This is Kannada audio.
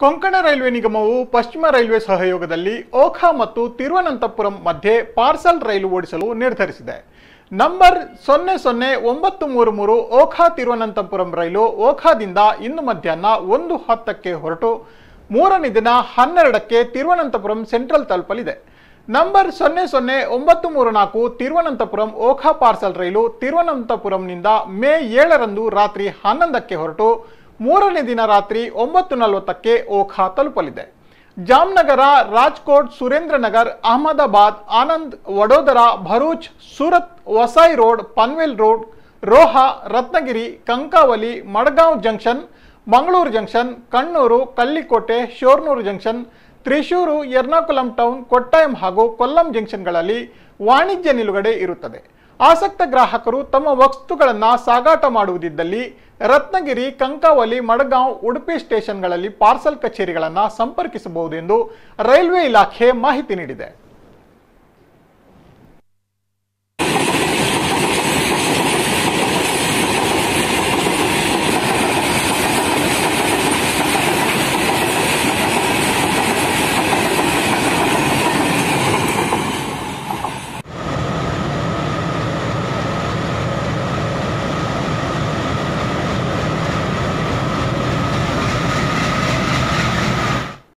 ಕೊಂಕಣ ರೈಲ್ವೆ ನಿಗಮವು ಪಶ್ಚಿಮ ರೈಲ್ವೆ ಸಹಯೋಗದಲ್ಲಿ ಓಖಾ ಮತ್ತು ತಿರುವನಂತಪುರಂ ಮಧ್ಯೆ ಪಾರ್ಸಲ್ ರೈಲು ಓಡಿಸಲು ನಿರ್ಧರಿಸಿದೆ ನಂಬರ್ ಸೊನ್ನೆ ಸೊನ್ನೆ ಒಂಬತ್ತು ಮೂರು ಮೂರು ಓಖಾ ತಿರುವನಂತಪುರಂ ರೈಲು ಓಖಾದಿಂದ ಇಂದು ಮಧ್ಯಾಹ್ನ ಒಂದು ಹತ್ತಕ್ಕೆ ಹೊರಟು ಮೂರನೇ ದಿನ ಹನ್ನೆರಡಕ್ಕೆ ತಿರುವನಂತಪುರಂ ಸೆಂಟ್ರಲ್ ತಲುಪಲಿದೆ ನಂಬರ್ ಸೊನ್ನೆ ಸೊನ್ನೆ ಒಂಬತ್ತು ಮೂರು ನಾಲ್ಕು ತಿರುವನಂತಪುರಂ ಓಖಾ ಪಾರ್ಸಲ್ ರೈಲು ತಿರುವನಂತಪುರಂನಿಂದ ಮೇ ಏಳರಂದು ರಾತ್ರಿ ಹನ್ನೊಂದಕ್ಕೆ ಹೊರಟು ಮೂರನೇ ದಿನ ರಾತ್ರಿ ಒಂಬತ್ತು ನಲವತ್ತಕ್ಕೆ ಓಖಾ ತಲುಪಲಿದೆ Jamnagar Rajkot Surendranagar Ahmedabad Anand Vadodara Bharuch Surat Vasai road Panvel road Roha Ratnagiri Kankavli Madgaon junction Mangaluru junction Kannur Kallikote Shoranur junction Thrissur Ernakulam town Kottayam ಹಾಗೂ ಕೊಲ್ಲಂ ಜಂಕ್ಷನ್ಗಳಲ್ಲಿ ವಾಣಿಜ್ಯ ನಿಲುಗಡೆ ಇರುತ್ತದೆ ಆಸಕ್ತ ಗ್ರಾಹಕರು ತಮ್ಮ ವಸ್ತುಗಳನ್ನು ಸಾಗಾಟ ಮಾಡುವುದಿದ್ದಲ್ಲಿ ರತ್ನಗಿರಿ ಕಂಕಾವಲಿ ಮಡಗಾಂವ್ ಉಡುಪಿ ಸ್ಟೇಷನ್ಗಳಲ್ಲಿ ಪಾರ್ಸಲ್ ಕಚೇರಿಗಳನ್ನು ಸಂಪರ್ಕಿಸಬಹುದು ಎಂದು ರೈಲ್ವೆ ಇಲಾಖೆ ಮಾಹಿತಿ ನೀಡಿದೆ